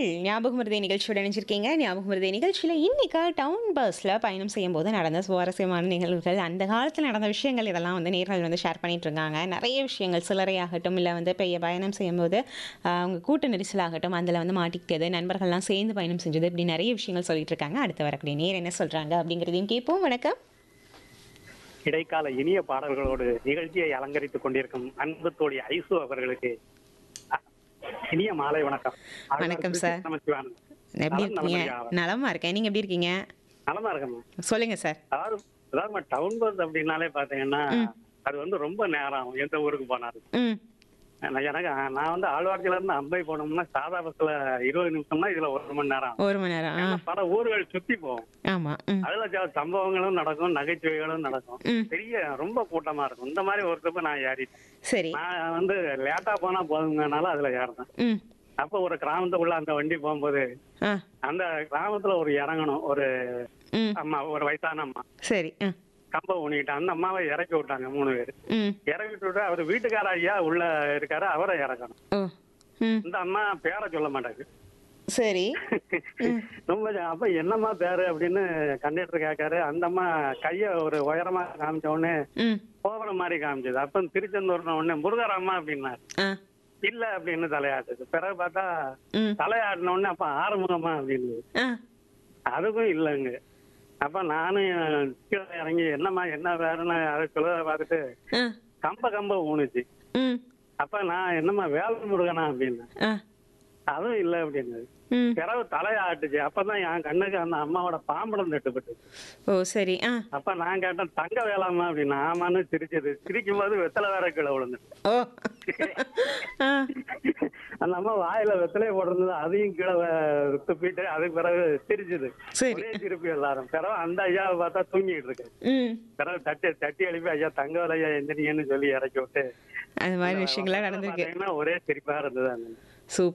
ஞாபகம் மருதை நிகழ்ச்சியோட இணைஞ்சிருக்கீங்க ஞாபகம் மருதை நிகழ்ச்சியில் இன்னைக்கு டவுன் பஸ்ஸில் பயணம் செய்யும்போது நடந்த சுவாரஸ்யமான நிகழ்வுகள் அந்த காலத்தில் நடந்த விஷயங்கள் இதெல்லாம் வந்து நேர்கள் வந்து ஷேர் பண்ணிட்டு இருக்காங்க நிறைய விஷயங்கள் சிலரையாகட்டும் இல்லை வந்து பெரிய பயணம் செய்யும்போது ஆஹ், அவங்க கூட்ட நெரிசலாகட்டும் அதில் வந்து மாட்டிக்கிட்டது நண்பர்கள்லாம் சேர்ந்து பயணம் செஞ்சது இப்படி நிறைய விஷயங்கள் சொல்லிட்டு இருக்காங்க அடுத்து வரக்கூடிய நேர் என்ன சொல்கிறாங்க அப்படிங்கிறதையும் கேட்போம் வணக்கம் இடைக்கால இனிய பாடல்களோடு நிகழ்ச்சியை அலங்கரித்துக் கொண்டிருக்கும் அன்பு தோழி ஐசு அவர்களுக்கு அ- இனிய மாலை வணக்கம் வணக்கம் சார். நமச்சிவானன். எப்படி நலம் இருக்கீங்க நமச்சிவானன். நலமா இருக்கேன் நீங்கள் எப்படி இருக்கீங்க நலமா இருக்கேன் சொல்லுங்க சார் அதாவது அதாவது டவுன் பஸ் அப்படின்னாலே பாத்தீங்கன்னா அது வந்து ரொம்ப நேரம் ஆகும் எந்த ஊருக்கு போனாலும் ம் நான் எனக்கு நான் வந்து ஆழ்வார்த்தியில இருந்து அம்பை போனோம்னா சாதா பஸ்ல இருபது நிமிஷம்னா இதுல ஒரு மணி நேரம் ஆகும் ஒரு மணி நேரம் ஆ ஏன்னா பல ஊர்கள் சுத்தி போவோம் ஆமாம் ம் அதுல சில சம்பவங்களும் நடக்கும் நகைச்சுவைகளும் நடக்கும் ம் பெரிய ரொம்ப கூட்டமா இருக்கும் இந்த மாதிரி ஒரு trip நான் ஏறிட்டேன் சரி நான் வந்து லேட்டா போனா போதுங்கனால அதுல ஏறினேன் ம் அப்ப ஒரு கிராமத்துக்குள்ள அந்த வண்டி போகும்போது ஆ அந்த கிராமத்துல ஒரு இறங்கணும் ஒரு ம் அம்மா ஒரு வயசான அம்மா சரி ஆ கம்ப ஊனிக்கிட்டு அந்த அம்மாவை இறக்கி விட்டாங்க மூணு பேர் ம் இறக்கி விட்டு அவர் வீட்டுக்கார ஐயா உள்ள இருக்காரு அவரை இறக்கணும் ஓ ம் இந்த அம்மா பேரை சொல்ல மாட்டாங்க சரி ரொம்ப ஜா- அப்ப என்னம்மா பேரு அப்படின்னு கண்டக்டர் கேட்காரு அந்த அம்மா கைய ஒரு உயரமா காமிச்ச உடனே ம் கோவணம் மாதிரி காமிச்சது அப்ப திருச்செந்தூர்ன உடனே முருகராமா அப்படின்னாரு ஆ இல்ல அப்படின்னு தலையாட்டுது பிறகு பார்த்தா ம் தலையாட்டின உடனே அப்ப ஆறுமுகமா அப்படின்னு ஆ அதுவும் இல்லைங்க அப்ப நானும் கீழே இறங்கி என்னம்மா என்ன வேறுன்னு அதை சொல்ல பார்த்துட்டு ஆ கம்ப கம்ப ஊனுச்சு ம் அப்ப நான் என்னம்மா வேலை முருகனா அப்படின்னு ஆ அதுவும் இல்லை அப்படின்னு ம் பிறகு தலையாட்டுச்சு அப்பதான் என் கண்ணுக்கு அந்த அம்மாவோட பாம்படம் தட்டுப்பட்டு ஓ சரி ஆ அப்ப நான் கேட்டேன் தங்க வேளாமா அப்படின்னு ஆமான்னு சிரிச்சது சிரிக்கும் போது வெத்தலை வேற கீழே விழுந்துட்டு ஓ ஆ அந்த அம்மா வாயில வெத்தலையை போட்டிருந்தது அதையும் கீழே வ- துப்பிட்டு அதுக்கு பிறகு சிரிச்சது சரி ஒரே திருப்பி எல்லாரும் பிறகு அந்த ஐயாவை பார்த்தா தூங்கிட்டு இருக்கு ம் பிறகு தட்டி தட்டி எழுப்பி ஐயா தங்க வேலையா எந்திரிங்கன்னு சொல்லி இறக்கி விட்டு அது மாதிரி விஷயங்கள்லாம் நடந்திருக்கு பாத்தீங்கன்னா ஒரே சிரிப்பா இருந்தது அந்த சூப்பர்